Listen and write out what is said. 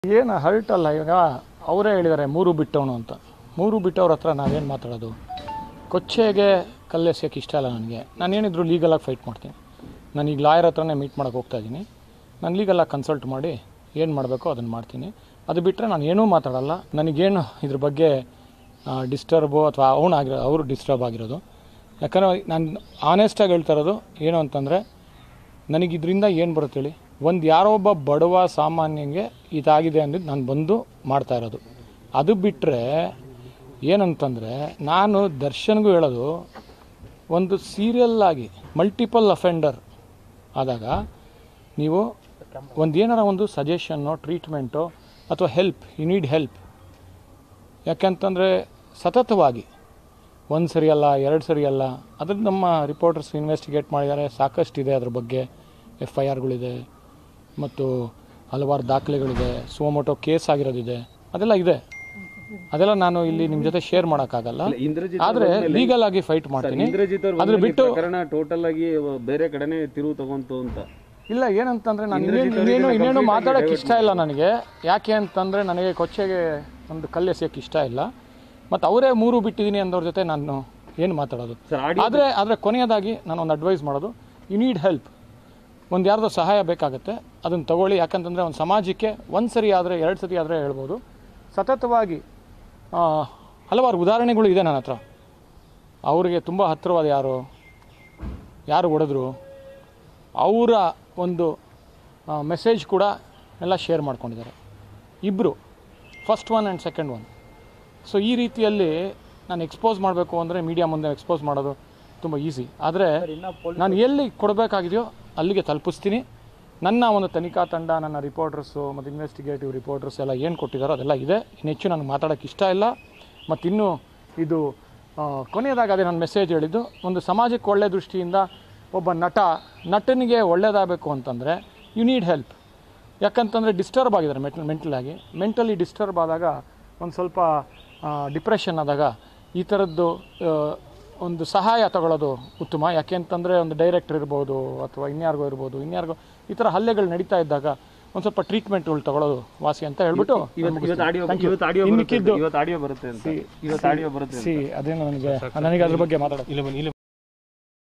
ಏನು ಹರ್ಟ್ ಅಲ್ಲ ಇವಾಗ ಅವರೇ ಹೇಳಿದ್ದಾರೆ ಮೂರು ಬಿಟ್ಟವನು ಅಂತ ಮೂರು ಬಿಟ್ಟವ್ರ ಹತ್ರ ನಾವೇನು ಮಾತಾಡೋದು ಕೊಚ್ಚೆಗೆ ಕಲ್ಲೆಸೆಯೋಕ್ಕೆ ಇಷ್ಟ ಇಲ್ಲ ನನಗೆ ನಾನು ಏನಿದ್ರು ಲೀಗಲಾಗಿ ಫೈಟ್ ಮಾಡ್ತೀನಿ ನಾನು ಈಗ ಲಾಯರ್ ಹತ್ರನೇ ಮೀಟ್ ಮಾಡೋಕ್ಕೆ ಹೋಗ್ತಾ ಇದ್ದೀನಿ ನಾನು ಲೀಗಲಾಗಿ ಕನ್ಸಲ್ಟ್ ಮಾಡಿ ಏನು ಮಾಡಬೇಕೋ ಅದನ್ನು ಮಾಡ್ತೀನಿ ಅದು ಬಿಟ್ಟರೆ ನಾನು ಏನೂ ಮಾತಾಡಲ್ಲ ನನಗೇನು ಇದ್ರ ಬಗ್ಗೆ ಡಿಸ್ಟರ್ಬು ಅಥವಾ ಅವನಾಗಿರೋ ಅವರು ಡಿಸ್ಟರ್ಬ್ ಆಗಿರೋದು ಯಾಕಂದರೆ ನಾನು ಆನೆಸ್ಟಾಗಿ ಹೇಳ್ತಾ ಇರೋದು ಏನು ಅಂತಂದರೆ ನನಗಿದ್ರಿಂದ ಏನು ಬರುತ್ತೆ ಹೇಳಿ ಒಂದು ಯಾರೋ ಒಬ್ಬ ಬಡವ ಸಾಮಾನ್ಯಂಗೆ ಇದಾಗಿದೆ ಅಂದಿದ್ದು ನಾನು ಬಂದು ಮಾಡ್ತಾ ಇರೋದು ಅದು ಬಿಟ್ಟರೆ ಏನಂತಂದರೆ ನಾನು ದರ್ಶನ್ಗೂ ಹೇಳೋದು ಒಂದು ಸೀರಿಯಲ್ ಆಗಿ ಮಲ್ಟಿಪಲ್ ಅಫೆಂಡರ್ ಆದಾಗ ನೀವು ಒಂದು ಏನಾರ ಒಂದು ಸಜೆಷನ್ನು ಟ್ರೀಟ್ಮೆಂಟು ಅಥವಾ ಹೆಲ್ಪ್ ಯು ನೀಡ್ ಹೆಲ್ಪ್ ಯಾಕೆಂತಂದರೆ ಸತತವಾಗಿ ಒಂದು ಸರಿ ಅಲ್ಲ ಎರಡು ಸರಿ ಅಲ್ಲ ಅದ್ರ ನಮ್ಮ ರಿಪೋರ್ಟರ್ಸ್ ಇನ್ವೆಸ್ಟಿಗೇಟ್ ಮಾಡಿದ್ದಾರೆ ಸಾಕಷ್ಟಿದೆ ಅದ್ರ ಬಗ್ಗೆ ಎಫ್ ಐ ಆರ್ಗಳಿದೆ ಮತ್ತು ಹಲವಾರು ದಾಖಲೆಗಳಿದೆ ಸುಮೋಟೋ ಕೇಸ್ ಆಗಿರೋದಿದೆ ಅದೆಲ್ಲ ಇದೆ ಅದೆಲ್ಲ ನಾನು ಇಲ್ಲಿ ನಿಮ್ಮ ಜೊತೆ ಶೇರ್ ಮಾಡೋಕ್ಕಾಗಲ್ಲ ಇಂದ್ರಜಿತ್ ಆದರೆ ಲೀಗಲ್ ಆಗಿ ಫೈಟ್ ಮಾಡ್ತೀನಿ ಇಂದ್ರಜಿತ್ ಅವ್ರ ಅದ್ರ ಬಿಟ್ಟು ಪ್ರಕರಣ ಟೋಟಲ್ ಆಗಿ ಬೇರೆ ಕಡೆನೆ ತಿರುವು ತಗೊಂತು ಅಂತ ಇಲ್ಲ ಏನಂತಂದ್ರೆ ನಾನು ಇನ್ನೇನು ಇನ್ನೇನು ಇನ್ನೇನು ಮಾತಾಡೋಕ್ಕೆ ಇಷ್ಟ ಇಲ್ಲ ನನಗೆ ಯಾಕೆ ಅಂತಂದರೆ ನನಗೆ ಕೊಚ್ಚೆಗೆ ಒಂದು ಕಲ್ಲೆಸೆಯೋಕ್ಕೆ ಇಷ್ಟ ಇಲ್ಲ ಮತ್ತು ಅವರೇ ಮೂರು ಬಿಟ್ಟಿದ್ದೀನಿ ಅಂದವ್ರ ಜೊತೆ ನಾನು ಏನು ಮಾತಾಡೋದು ಸರ್ ಆಡಿ ಆದರೆ ಆದರೆ ಕೊನೆಯದಾಗಿ ನಾನು ಒಂದು ಅಡ್ವೈಸ್ ಮಾಡೋದು ಯು ನೀಡ್ ಹೆಲ್ಪ್ ಒಂದು ಯಾರ್ದೋ ಸಹಾಯ ಬೇಕಾಗುತ್ತೆ ಅದನ್ನು ತಗೊಳ್ಳಿ ಯಾಕಂತಂದರೆ ಒಂದು ಸಮಾಜಕ್ಕೆ ಒಂದು ಸರಿ ಆದರೆ ಎರಡು ಸರಿ ಆದರೆ ಹೇಳ್ಬೋದು ಸತತವಾಗಿ ಆ, ಹಲವಾರು ಉದಾಹರಣೆಗಳು ಇದೆ ನನ್ನ ಹತ್ರ ಅವರಿಗೆ ತುಂಬ ಹತ್ತಿರವಾದ ಯಾರು ಯಾರು ಹೊಡೆದ್ರು ಅವರ ಒಂದು ಮೆಸೇಜ್ ಕೂಡ ಎಲ್ಲ ಶೇರ್ ಮಾಡ್ಕೊಂಡಿದ್ದಾರೆ ಇಬ್ಬರು first one and second one so ಈ ರೀತಿಯಲ್ಲಿ ನಾನು ಎಕ್ಸ್ಪೋಸ್ ಮಾಡಬೇಕು ಅಂದರೆ ಮೀಡಿಯಾ ಮುಂದೆ ಎಕ್ಸ್ಪೋಸ್ ಮಾಡೋದು ತುಂಬ ಈಸಿ ಆದರೆ ನಾನು ಎಲ್ಲಿ ಕೊಡಬೇಕಾಗಿದೆಯೋ ಅಲ್ಲಿಗೆ ತಲುಪಿಸ್ತೀನಿ ನನ್ನ ಒಂದು ತನಿಖಾ ತಂಡ ನನ್ನ ರಿಪೋರ್ಟರ್ಸು ಮತ್ತು ಇನ್ವೆಸ್ಟಿಗೇಟಿವ್ ರಿಪೋರ್ಟರ್ಸ್ ಎಲ್ಲ ಏನು ಕೊಟ್ಟಿದ್ದಾರೋ ಅದೆಲ್ಲ ಇದೆ ಇನ್ನು ಹೆಚ್ಚು ನನಗೆ ಮಾತಾಡೋಕ್ಕೆ ಇಷ್ಟ ಇಲ್ಲ ಮತ್ತು ಇನ್ನೂ ಇದು ಆ, ಕೊನೆಯದಾಗಿ ಅದೇ ನಾನು ಮೆಸೇಜ್ ಹೇಳಿದ್ದು ಒಂದು ಸಮಾಜಕ್ಕೆ ಒಳ್ಳೆಯ ದೃಷ್ಟಿಯಿಂದ ಒಬ್ಬ ನಟ ನಟನಿಗೆ ಒಳ್ಳೇದಾಗಬೇಕು ಅಂತಂದರೆ ಯು ನೀಡ್ ಹೆಲ್ಪ್ ಯಾಕಂತಂದರೆ ಡಿಸ್ಟರ್ಬ್ ಆಗಿದ್ದಾರೆ ಮೆಂಟಲ್ ಮೆಂಟಲ್ ಆಗಿ ಮೆಂಟಲಿ ಡಿಸ್ಟರ್ಬ್ ಆದಾಗ ಒಂದು ಸ್ವಲ್ಪ ಡಿಪ್ರೆಷನ್ ಆದಾಗ ಈ ಥರದ್ದು ಆ, ಒಂದು ಸಹಾಯ ತಗೊಳ್ಳೋದು ಉತ್ತಮ ಯಾಕೆ ಅಂತಂದರೆ ಒಂದು ಡೈರೆಕ್ಟರ್ ಇರ್ಬೋದು ಅಥವಾ ಇನ್ಯಾರಿಗೋ ಇರ್ಬೋದು ಇನ್ಯಾರಿಗೋ ಈ ಥರ ಹಲ್ಲೆಗಳು ನಡೀತಾ ಇದ್ದಾಗ ಒಂದು ಸ್ವಲ್ಪ ಟ್ರೀಟ್ಮೆಂಟ್ಗಳು ತಗೊಳ್ಳೋದು ವಾಸಿ ಅಂತ ಹೇಳ್ಬಿಟ್ಟು ಇವತ್ತು ಇವತ್ತು ಆಡಿಯೋ Thank you. ಇವತ್ತು ಆಡಿಯೋ ಇನ್ನು ಬರುತ್ತೆ ಮಿಕ್ಕಿದ್ದು- ಇವತ್ತು ಆಡಿಯೋ ಬರುತ್ತೆ ಅಂತ ಇವತ್ತು ಆಡಿಯೋ ಬರುತ್ತೆ ಸಿ ಅದೇನು ನನಗೆ ನನಗೆ ಅದ್ರ ಬಗ್ಗೆ ಮಾತಾಡೋದು